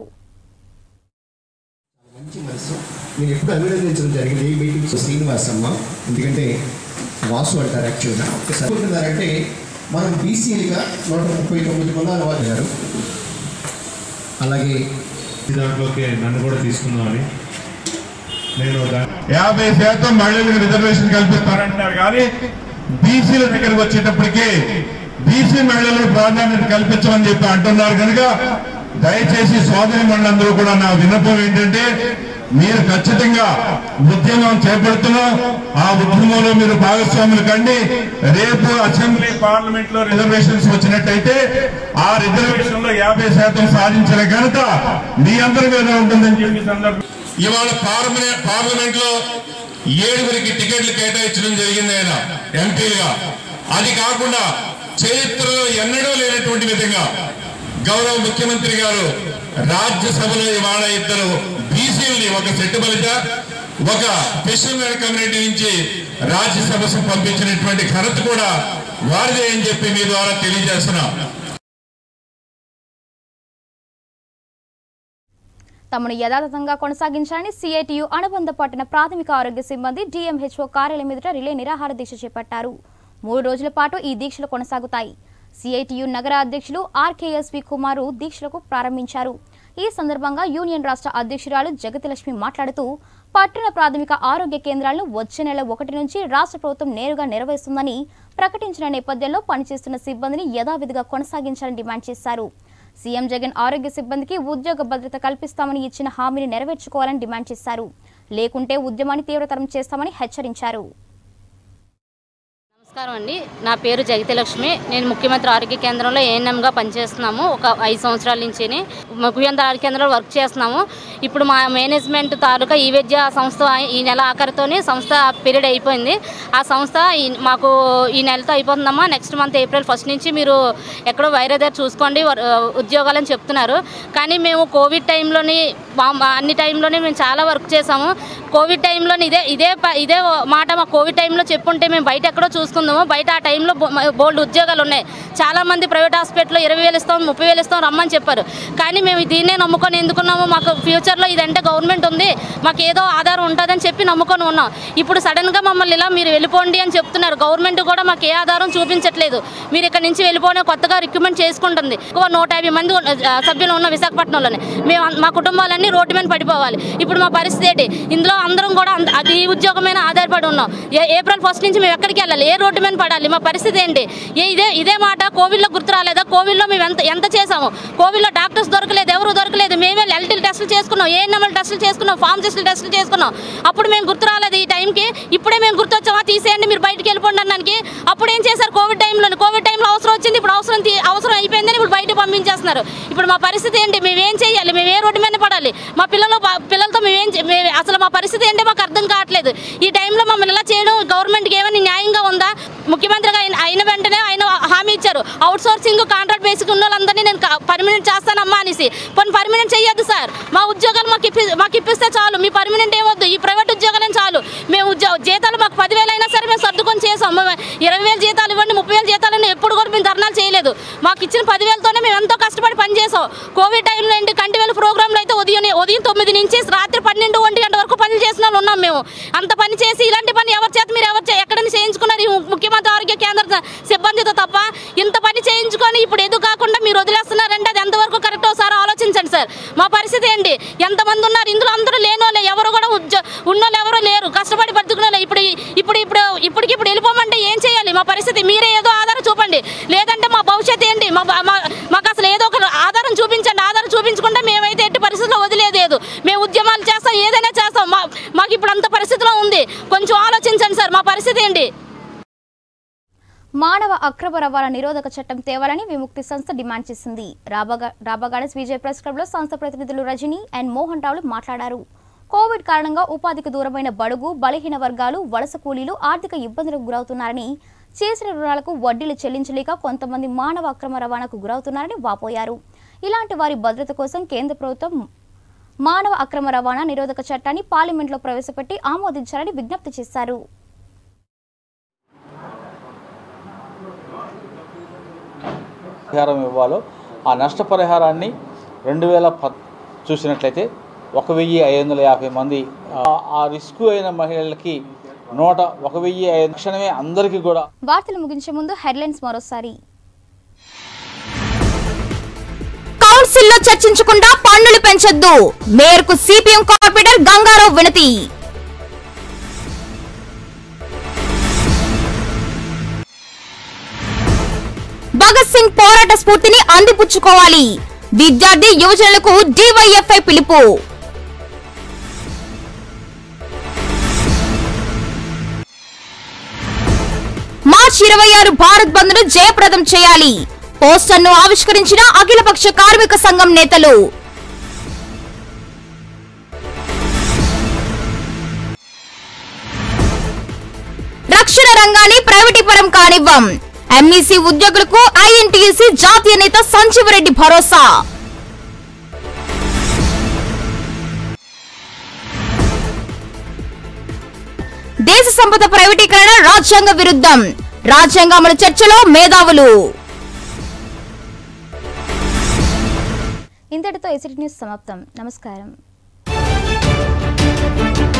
R: మంచి మనసు నేను ఎప్పుడు అభినందించడం జరిగింది ఈ మీటింగ్స్ శ్రీనివాసమ్మ ఎందుకంటే వాసు అంటారు యాక్చువల్గా ఒకసారి అనుకుంటున్నారంటే మనం బీసీలుగా నూట ముప్పై తొమ్మిది మంది వాళ్ళు గారు అలాగే
S: దాంట్లోకి నన్ను కూడా తీసుకుందామని నేను దా-
M: యాభై శాతం మహిళలకు రిజర్వేషన్ కల్పిస్తారంటున్నారు కానీ బీసీల దగ్గరకు వచ్చేటప్పటికి బీసీ మహిళలకు ప్రాధాన్యత కల్పించమని చెప్పి అంటున్నారు కనుక దయచేసి సోదరి మండలందరూ కూడా నా విన్నపం ఏంటంటే మీరు ఖచ్చితంగా ఉద్యమం చేపడుతున్నాం ఆ ఉద్యమంలో మీరు భాగస్వాములు కండి రేపు అసెంబ్లీ పార్లమెంట్ లో రిజర్వేషన్స్ వచ్చినట్టయితే ఆ రిజర్వేషన్ లో యాభై శాతం సాధించిన ఘనత మీ అందరి మీద ఉంటుందని చెప్పి ఈ సందర్భం ఇవాళ పార్లమెంట్ పార్లమెంట్ లో ఏడుగురికి టికెట్లు కేటాయించడం జరిగింది ఆయన ఎంపీలుగా అది కాకుండా చరిత్రలో ఎన్నడూ లేనటువంటి విధంగా గౌరవ ముఖ్యమంత్రి గారు రాజ్యసభలో ఇవాళ ఇద్దరు బీసీలని ఒక సెట్టుబలిత ఒక ఫిషర్మెన్ కమ్యూనిటీ నుంచి రాజ్యసభకు పంపించినటువంటి ఘనత కూడా వారిదే అని చెప్పి మీ ద్వారా తెలియజేస్తున్నాం
A: తమను యథాతథంగా కొనసాగించాలని సిఐటియు అనుబంధ పట్టణ ప్రాథమిక ఆరోగ్య సిబ్బంది డిఎంహెచ్ఓ కార్యాలయం ఎదుట రిలే నిరాహార దీక్ష చేపట్టారు మూడు రోజుల పాటు ఈ దీక్షలు కొనసాగుతాయి సిఐటియు నగర అధ్యక్షులు ఆర్కేఎస్వి కుమారు దీక్షలకు ప్రారంభించారు ఈ సందర్భంగా యూనియన్ రాష్ట్ర అధ్యక్షురాలు జగతిలక్ష్మి మాట్లాడుతూ పట్టణ ప్రాథమిక ఆరోగ్య కేంద్రాలను వచ్చే నెల ఒకటి నుంచి రాష్ట్ర ప్రభుత్వం నేరుగా నిర్వహిస్తుందని ప్రకటించిన నేపథ్యంలో పనిచేస్తున్న సిబ్బందిని యథావిధిగా కొనసాగించాలని డిమాండ్ చేశారు సీఎం జగన్ ఆరోగ్య సిబ్బందికి ఉద్యోగ భద్రత కల్పిస్తామని ఇచ్చిన హామీని నెరవేర్చుకోవాలని డిమాండ్ చేశారు లేకుంటే ఉద్యమాన్ని తీవ్రతరం చేస్తామని హెచ్చరించారు
T: నమస్కారం అండి నా పేరు జగతిలక్ష్మి నేను ముఖ్యమంత్రి ఆరోగ్య కేంద్రంలో ఏఎన్ఎంగా పనిచేస్తున్నాము ఒక ఐదు సంవత్సరాల నుంచి ముఖ్యమంత్రి ఆరోగ్య కేంద్రంలో వర్క్ చేస్తున్నాము ఇప్పుడు మా మేనేజ్మెంట్ తాలూకా ఈ విద్య సంస్థ ఈ నెల ఆఖరితోనే సంస్థ పీరియడ్ అయిపోయింది ఆ సంస్థ ఈ మాకు ఈ నెలతో అయిపోతుందమ్మా నెక్స్ట్ మంత్ ఏప్రిల్ ఫస్ట్ నుంచి మీరు ఎక్కడో వైరే దగ్గర చూసుకోండి వర్- ఉద్యోగాలని చెప్తున్నారు కానీ మేము కోవిడ్ టైంలోని మా- మా అన్ని టైంలోనే మేము చాలా వర్క్ చేసాము కోవిడ్ టైంలోని ఇదే ఇదే ప- ఇదే మాట మా కోవిడ్ టైంలో చెప్పుంటే మేము బయట ఎక్కడో చూసుకుందాము బయట ఆ టైంలో బో- బోల్డ్ ఉద్యోగాలు ఉన్నాయి చాలా మంది ప్రైవేట్ హాస్పిటల్లో ఇరవై వేలు ఇస్తాం ముప్పై వేలు ఇస్తాం రమ్మని చెప్పారు కానీ మేము దీన్నే నమ్ముకొని ఎందుకున్నాము మాకు ఫ్యూచర్లో ఇదంటే గవర్నమెంట్ ఉంది మాకు ఏదో ఆధారం ఉంటుందని చెప్పి నమ్ముకొని ఉన్నాం ఇప్పుడు సడన్గా మమ్మల్ని ఇలా మీరు వెళ్ళిపోండి అని చెప్తున్నారు గవర్నమెంట్ కూడా మాకు ఏ ఆధారం చూపించట్లేదు మీరు ఇక్కడ నుంచి వెళ్ళిపోయిన కొత్తగా రిక్రూట్మెంట్ చేసుకుంటుంది ఎక్కువ నూట యాభై మంది ఉన్న- ఆ, సభ్యులు ఉన్న విశాఖపట్నంలోనే మేము అన్- మా కుటుంబాలన్నీ రోడ్డు మీద పడిపోవాలి ఇప్పుడు మా పరిస్థితి ఏంటి ఇందులో అందరం కూడా అంద- అది ఈ ఉద్యోగం మీద ఆధారపడి ఉన్నాం ఏ- ఏప్రిల్ ఫస్ట్ నుంచి మేము ఎక్కడికి వెళ్ళాలి ఏ రోడ్డు మీద పడాలి మా పరిస్థితి ఏంటి ఏ ఇదే ఇదే మాట కోవిడ్లో గుర్తు రాలేదా కోవిడ్లో మేము ఎంత ఎంత చేసాము కోవిడ్లో డాక్టర్స్ దొరకలేదు ఎవరు దొరకలేదు మేమే ఎల్టీ టెస్టులు చేసుకున్నాం ఏ నెంబర్ టెస్టులు చేసుకున్నాం ఫామ్ టెస్టులు టెస్టులు చేసుకున్నాం అప్పుడు మేము గుర్తు రాలేదు ఈ టైంకి ఇప్పుడే మేము గుర్తొచ్చామా తీసేయండి మీరు బయటికి వెళ్ళిపోండి అన్నానికి అప్పుడు ఏం చేశారు కోవిడ్ టైంలో కోవిడ్ టైంలో అవసరం వచ్చింది ఇప్పుడు అవసరం తీ- అవసరం అయిపోయిందని ఇప్పుడు బయట పంపించేస్తున్నారు ఇప్పుడు మా పరిస్థితి ఏంటి మేము ఏం చేయాలి మేము ఏ రోడ్డు మీద పడాలి మా పిల్లలు బా- పిల్లలతో మేమేం చే- మేము అసలు మా పరిస్థితి ఏంటో మాకు అర్థం కావట్లేదు ఈ టైంలో మమ్మల్ని ఇలా చేయడం గవర్నమెంట్కి ఏమైనా న్యాయంగా ఉందా ముఖ్యమంత్రిగా అయిన అయిన వెంటనే ఆయన హామీ ఇచ్చారు అవుట్ సోర్సింగ్ కాంట్రాక్ట్ బేసిక్ ఉన్న వాళ్ళందరినీ నేను పర్మనెంట్ చేస్తానమ్మా అనేసి కొన్ని పర్మనెంట్ చేయొద్దు సార్ మా ఉద్యోగాలు మాకు ఇప్పి మాకు ఇప్పిస్తే చాలు మీ పర్మనెంట్ ఏమొద్దు ఈ ప్రైవేట్ ఉద్యోగాలే చాలు మేము ఉద్యోగ జీతాలు మాకు పదివేలు అయినా సరే మేము సర్దుకొని చేసాం మేము ఇరవై వేలు జీతాలు ఇవ్వండి ముప్పై వేలు జీతాలు ఇవ్వండి ఎప్పుడు కూడా మేము ధర్నాలు చేయలేదు మాకు ఇచ్చిన పదివేలతోనే మేము ఎంతో కష్టపడి పని చేసాం కోవిడ్ టైంలో ఏంటి కంటి వేలు ప్రోగ్రాంలో అయితే ఉదయం ఉదయం తొమ్మిది నుంచి రాత్రి పన్నెండు ఒంటి గంట వరకు పనులు చేసిన వాళ్ళు ఉన్నాం మేము అంత పని చేసి ఇలాంటి పని ఎవరి చేత మీరు ఎవరు చే- ఎక్కడైనా చేయించుకున్నారు ఈ ముఖ్యమంత్రి ఆరోగ్య కేంద్ర సిబ్బందితో తప్ప ఇంత పని చేయించుకొని ఇప్పుడు ఎదు కాకుండా మీరు వదిలేస్తున్నారంటే అది ఎంతవరకు కరెక్ట్ ఒకసారి ఆలోచించండి సార్ మా పరిస్థితి ఏంటి ఎంతమంది ఉన్నారు ఇందులో అందరూ లేని వాళ్ళే ఎవరు కూడా ఉద్యో ఉన్నోళ్ళు ఎవరు లేరు కష్టపడి బతుకునే వాళ్ళు. ఇప్పుడు ఇప్పుడు ఇప్పుడు ఇప్పటికి ఇప్పుడు వెళ్ళిపోమంటే ఏం చేయాలి మా పరిస్థితి మీరే ఏదో ఆధారం చూపండి లేదంటే మా భవిష్యత్తు ఏంటి మా మా- మాకు అసలు ఏదో ఒక ఆధారం చూపించండి ఆధారం చూపించకుండా మేమైతే ఎట్టి పరిస్థితుల్లో వదిలేదు మేము ఉద్యమాలు చేస్తాం ఏదైనా చేస్తాం మా మాకు ఇప్పుడు అంత పరిస్థితిలో ఉంది కొంచెం ఆలోచించండి సార్ మా పరిస్థితి ఏంటి
A: మానవ అక్రమ రవాణా నిరోధక చట్టం తేవాలని విముక్తి సంస్థ డిమాండ్ చేసింది రాబాగా రాబాగాడస్ విజయ్ ప్రెస్ క్లబ్ లో సంస్థ ప్రతినిధులు రజని అండ్ మోహన్ రావులు మాట్లాడారు కోవిడ్ కారణంగా ఉపాధికి దూరమైన బడుగు బలహీన వర్గాలు వలస కూలీలు ఆర్థిక ఇబ్బందులకు గురవుతున్నారని చేసిన రుణాలకు వడ్డీలు చెల్లించలేక కొంతమంది మానవ అక్రమ రవాణాకు గురవుతున్నారని వాపోయారు ఇలాంటి వారి భద్రత కోసం కేంద్ర ప్రభుత్వం మానవ అక్రమ రవాణా నిరోధక చట్టాన్ని పార్లమెంట్లో ప్రవేశపెట్టి ఆమోదించాలని విజ్ఞప్తి చేశారు
U: పరిహారం ఇవ్వాలో ఆ నష్టపరిహారాన్ని రెండు వేల పద్ చూసినట్లయితే ఒక వెయ్యి ఐదు వందల యాభై మంది ఆ- ఆ రిస్క్ అయిన మహిళలకి నూట ఒక వెయ్యి ఐదు క్షణమే అందరికీ కూడా
A: వార్తలు ముగించే ముందు హెడ్లైన్స్ మరోసారి కౌన్సిల్లో చర్చించకుండా పన్నులు పెంచొద్దు మేయర్కు సిపిఎం కార్పొరేటర్ గంగారావు వినతి భగత్ సింగ్ పోరాట స్ఫూర్తిని అందిపుచ్చుకోవాలి విద్యార్థి యువజనులకు డివైఎఫ్ఐ పిలుపు మార్చి ఇరవై ఆరు భారత్ బంద్ ను జయప్రదం చేయాలి పోస్టర్ను ఆవిష్కరించిన అఖిలపక్ష కార్మిక సంఘం నేతలు రక్షణ రంగాన్ని ప్రైవేటీకరం కానివ్వం ఎంఈసీ ఉద్యోగులకు ఐఎన్టీసీ జాతీయ నేత సంజీవరెడ్డి భరోసా దేశ సంపద ప్రైవేటీకరణ రాజ్యాంగ విరుద్ధం రాజ్యాంగ అమలు చర్చలో మేధావులు ఇంతటితో ఎసిటీ న్యూస్ సమాప్తం నమస్కారం